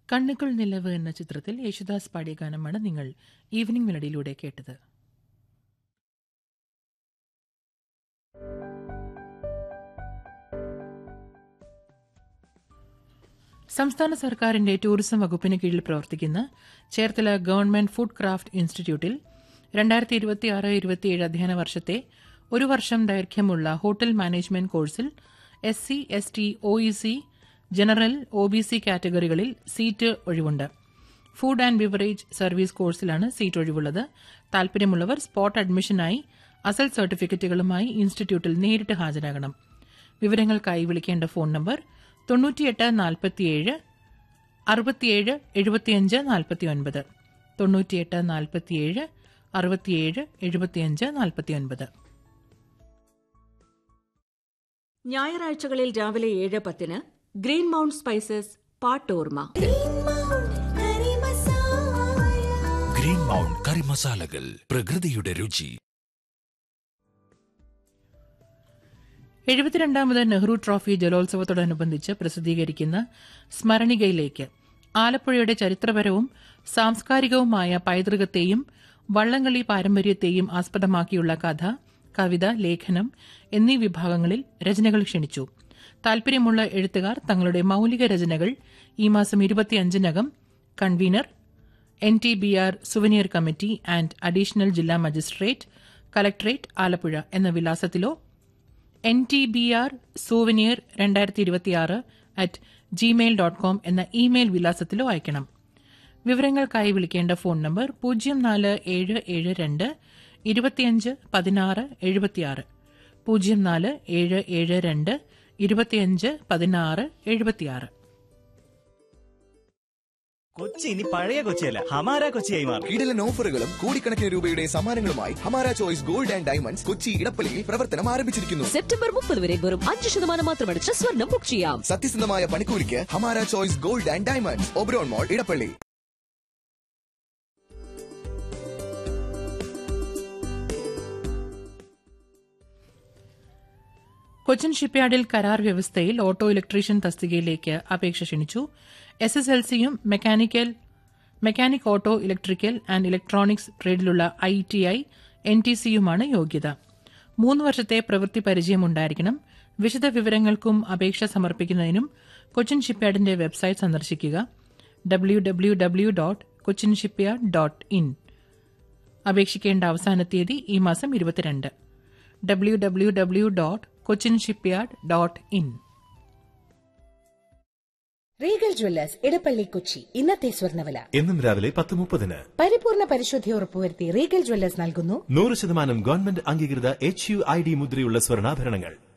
കണ്ണുകൾ നിലവ് എന്ന ചിത്രത്തിൽ യേശുദാസ് പാടിയ ഗാനമാണ് നിങ്ങൾ ഈവനിംഗ് മെലഡിയിലൂടെ കേട്ടത് സംസ്ഥാന സർക്കാരിന്റെ ടൂറിസം വകുപ്പിന് കീഴിൽ പ്രവർത്തിക്കുന്ന ചേർത്തല ഗവൺമെന്റ് ഫുഡ് ക്രാഫ്റ്റ് ഇൻസ്റ്റിറ്റ്യൂട്ടിൽ രണ്ടായിരത്തി ഇരുപത്തിയാറ് ഇരുപത്തിയേഴ് അധ്യയന വർഷത്തെ ഒരു വർഷം ദൈർഘ്യമുള്ള ഹോട്ടൽ മാനേജ്മെന്റ് കോഴ്സിൽ S C S T O E C general O B C കാറ്റഗറികളിൽ സീറ്റ് ഒഴിവുണ്ട് ഫുഡ് ആൻഡ് ബിവറേജ് സർവീസ് കോഴ്സിലാണ് സീറ്റ് ഒഴിവുള്ളത് താൽപര്യമുള്ളവർ സ്പോട്ട് അഡ്മിഷനായി അസൽ സർട്ടിഫിക്കറ്റുകളുമായി ഇൻസ്റ്റിറ്റ്യൂട്ടിൽ നേരിട്ട് ഹാജരാകണം വിവരങ്ങൾക്കായി വിളിക്കേണ്ട ഫോൺ നമ്പർ തൊണ്ണൂറ്റിയെട്ട് നാൽപ്പത്തിയേഴ് അറുപത്തിയേഴ് എഴുപത്തിയഞ്ച് നാൽപ്പത്തിയൊൻപത് തൊണ്ണൂറ്റിയെട്ട് നാൽപ്പത്തിയേഴ് അറുപത്തിയേഴ് എഴുപത്തിയഞ്ച് നാൽപ്പത്തിയൊൻപത് ഞായറാഴ്ചകളിൽ രാവിലെ ഏഴ് പത്തിന് ഗ്രീൻ മൗണ്ട് സ്പൈസസ് പാട്ടോർമ ഗ്രീൻ മൗണ്ട് കറി മസാലകൾ പ്രകൃതിയുടെ രുചി എഴുപത്തിരണ്ടാമത് നെഹ്റു ട്രോഫി ജലോത്സവത്തോടനുബന്ധിച്ച് പ്രസിദ്ധീകരിക്കുന്ന സ്മരണികയിലേക്ക് ആലപ്പുഴയുടെ ചരിത്രപരവും സാംസ്കാരികവുമായ പൈതൃകത്തെയും വള്ളംകളി പാരമ്പര്യത്തെയും ആസ്പദമാക്കിയുള്ള കഥ കവിത ലേഖനം എന്നീ വിഭാഗങ്ങളിൽ രചനകൾ ക്ഷണിച്ചു താൽപര്യമുള്ള എഴുത്തുകാർ തങ്ങളുടെ മൌലിക രചനകൾ ഈ മാസം ഇരുപത്തിയഞ്ചിനകം convenor N T B R souvenir committee and additional ജില്ലാ മജിസ്ട്രേറ്റ് കലക്ടറേറ്റ് ആലപ്പുഴ എന്ന വിലാസത്തിലോ N T B R souvenir രണ്ടായിരത്തി ഇരുപത്തിയാറ് അറ്റ് ജിമെയിൽ ഡോട്ട് കോം എന്ന ഇമെയിൽ വിലാസത്തിലോ അയക്കണം വിവരങ്ങൾക്കായി വിളിക്കേണ്ട ഫോൺ നമ്പർ പൂജ്യം നാല് ഏഴ് ഏഴ് രണ്ട് ഇരുപത്തിയഞ്ച് പതിനാറ് എഴുപത്തിയാറ് പൂജ്യം നാല് ഏഴ് ഏഴ് രണ്ട് ഇരുപത്തിയഞ്ച് പതിനാറ് എഴുപത്തിയാറ് കൊച്ചി ഇനി പഴയ കൊച്ചിയല്ല ഹമാര കൊച്ചിയായി മാറും കിടിലൻ ഓഫറുകളും കോടിക്കണക്കിന് രൂപയുടെ സമ്മാനങ്ങളുമായി Hamara choice gold and diamonds Kochi ഇടപ്പള്ളിയിൽ പ്രവർത്തനം ആരംഭിച്ചിരിക്കുന്നു സെപ്റ്റംബർ മുപ്പത് വരെ വെറും അഞ്ച് ശതമാനം മാത്രമടിച്ച് സ്വർണം ബുക്ക് ചെയ്യാം സത്യസന്ധമായ പണിക്കൂലിക്ക് Hamara choice gold and diamonds Oberon mall Edappally Cochin ഷിപ്പ്യാർഡിൽ കരാർ വ്യവസ്ഥയിൽ ഓട്ടോ ഇലക്ട്രീഷ്യൻ തസ്തികയിലേക്ക് അപേക്ഷ ക്ഷണിച്ചു എസ് എസ് എൽ സിയും mechanical mechanic auto electrical and electronics ട്രേഡിലുള്ള I T I N T സിയുമാണ് യോഗ്യത മൂന്ന് വർഷത്തെ പ്രവൃത്തി പരിചയമുണ്ടായിരിക്കണം വിശദ വിവരങ്ങൾക്കും അപേക്ഷ സമർപ്പിക്കുന്നതിനും കൊച്ചിൻ ഷിപ്പ്യാർഡിന്റെ വെബ്സൈറ്റ് സന്ദർശിക്കുക W W W dot Cochin shipyard dot in അപേക്ഷിക്കേണ്ട അവസാന തീയതി ഈ മാസം ഇരുപത്തിരണ്ട് W W W dot Cochin shipyard dot in Regal jewellers Edappally Kochi ഇന്നത്തെ സ്വർണ്ണവില എന്നും രാവിലെ പത്ത് മുപ്പതിന് പരിപൂർണ പരിശുദ്ധി ഉറപ്പുവരുത്തി റീഗൽ ജ്വല്ലേഴ്സ് നൽകുന്നു നൂറ് ശതമാനം ഗവൺമെന്റ് അംഗീകൃത എച്ച് യു ഐ ഡി മുദ്രയുള്ള സ്വർണ്ണാഭരണങ്ങൾ